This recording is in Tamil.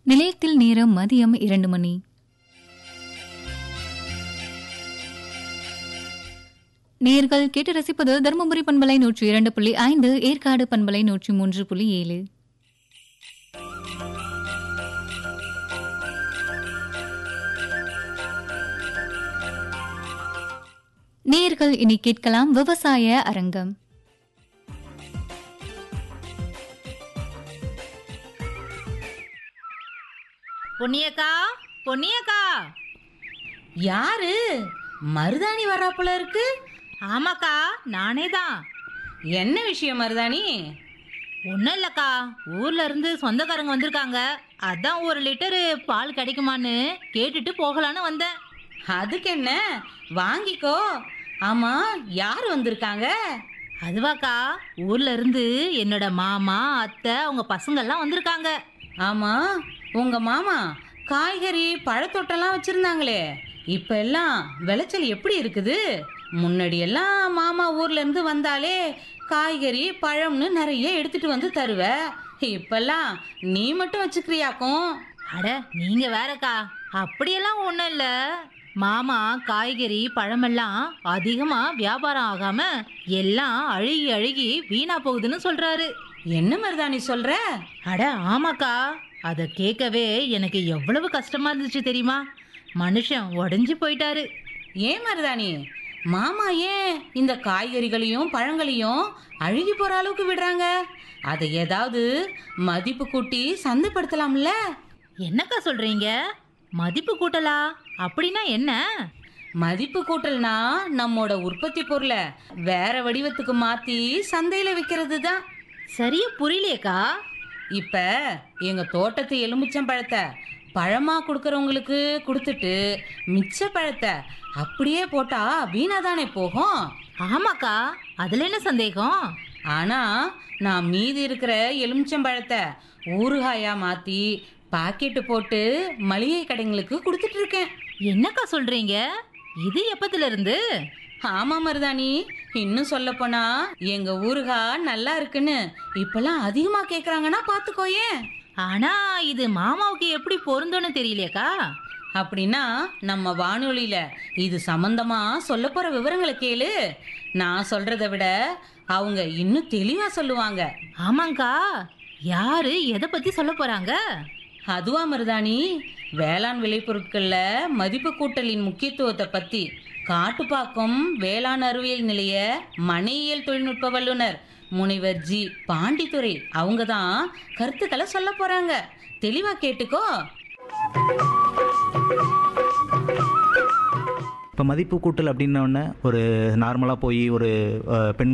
நிலையத்தில் நேரம் மதியம் இரண்டு மணி நேர்கள் கேட்டு ரசிப்பது தருமபுரி பண்பலை நூற்றி இரண்டு புள்ளி ஐந்து ஏற்காடு பண்பலை நூற்றி மூன்று புள்ளி ஏழு நேர்கள் இனி கேட்கலாம் விவசாய அரங்கம் பொன்னியக்கா பொன்னியக்கா யாரு மருதாணி வர்றாப்புல இருக்கு ஆமாக்கா நானே தான் என்ன விஷயம் மருதாணி ஒன்றும் இல்லைக்கா ஊர்ல இருந்து சொந்தக்காரங்க வந்திருக்காங்க அதான் ஒரு லிட்டரு பால் கிடைக்குமான்னு கேட்டுட்டு போகலான்னு வந்தேன் அதுக்கு என்ன வாங்கிக்கோ ஆமா யார் வந்திருக்காங்க அதுவாக்கா ஊர்ல இருந்து என்னோட மாமா அத்தை அவங்க பசங்கெல்லாம் வந்திருக்காங்க ஆமா உங்க மாமா காய்கறி பழத்தோட்டம்லாம் வச்சிருந்தாங்களே இப்ப எல்லாம் விளைச்சல் எப்படி இருக்குது முன்னாடி எல்லாம் மாமா ஊர்ல இருந்து வந்தாலே காய்கறி பழம்னு நிறைய எடுத்துட்டு வந்து தருவ இப்பெல்லாம் நீ மட்டும் வச்சுக்கிறியாக்கும் அட நீங்க வேறக்கா அப்படியெல்லாம் ஒன்றும் இல்லை மாமா காய்கறி பழமெல்லாம் அதிகமா வியாபாரம் ஆகாம எல்லாம் அழுகி அழுகி வீணா போகுதுன்னு சொல்றாரு என்ன மருதாணி சொல்ற அட ஆமாக்கா அதை கேட்கவே எனக்கு எவ்வளவு கஷ்டமா இருந்துச்சு தெரியுமா மனுஷன் உடஞ்சி போயிட்டாரு ஏன் மருதாணி மாமா ஏன் இந்த காய்கறிகளையும் பழங்களையும் அழுகி போற அளவுக்கு விடுறாங்க அதை ஏதாவது மதிப்பு கூட்டி சந்தைப்படுத்தலாம்ல என்னக்கா சொல்றீங்க மதிப்பு கூட்டலா அப்படின்னா என்ன மதிப்பு கூட்டல்னா நம்மோட உற்பத்தி பொருளை வேற வடிவத்துக்கு மாத்தி சந்தையில விற்கிறது தான் சரியா புரியலையேக்கா இப்ப எங்க தோட்டத்து எலுமிச்சம் பழத்தை பழமா கொடுக்கறவங்களுக்கு கொடுத்துட்டு மிச்ச பழத்தை அப்படியே போட்டா வீணாதானே போகும் ஆமாக்கா அதுல என்ன சந்தேகம் ஆனா நான் மீதி இருக்கிற எலுமிச்சம்பழத்தை ஊறுகாயா மாத்தி பாக்கெட்டு போட்டு மளிகை கடைங்களுக்கு கொடுத்துட்டு இருக்கேன் என்னக்கா சொல்றீங்க இது எப்பத்துல இருந்து ஆமா மருதாணி இன்னும் சொல்ல போனா எங்க ஊறுகா நல்லா இருக்குன்னு இப்பெல்லாம் அதிகமா கேக்குறாங்கன்னா பாத்துக்கோயேன் ஆனா இது மாமாவுக்கு எப்படி பொருந்தும்னு தெரியலையேக்கா அப்படின்னா நம்ம வானொலியில இது சம்பந்தமா சொல்ல போற விவரங்களை கேளு நான் சொல்றதை விட அவங்க இன்னும் தெளிவா சொல்லுவாங்க ஆமாங்கா யாரு எதை பத்தி சொல்ல போறாங்க அதுவா மருதாணி வேளாண் விளைபொருட்கள்ல மதிப்பு கூட்டலின் முக்கியத்துவத்தை பத்தி காட்டுப்பாக்கம் வேளாண் அறிவியல் நிலைய மனையியல் தொழில்நுட்ப வல்லுனர் முனைவர் ஜி பாண்டித்துரை அவங்க தான் கருத்துக்களை சொல்ல போறாங்க தெளிவா கேட்டுக்கோ இப்போ மதிப்பு கூட்டல் அப்படின்னோடனே ஒரு நார்மலாக போய் ஒரு அஹ், பெண்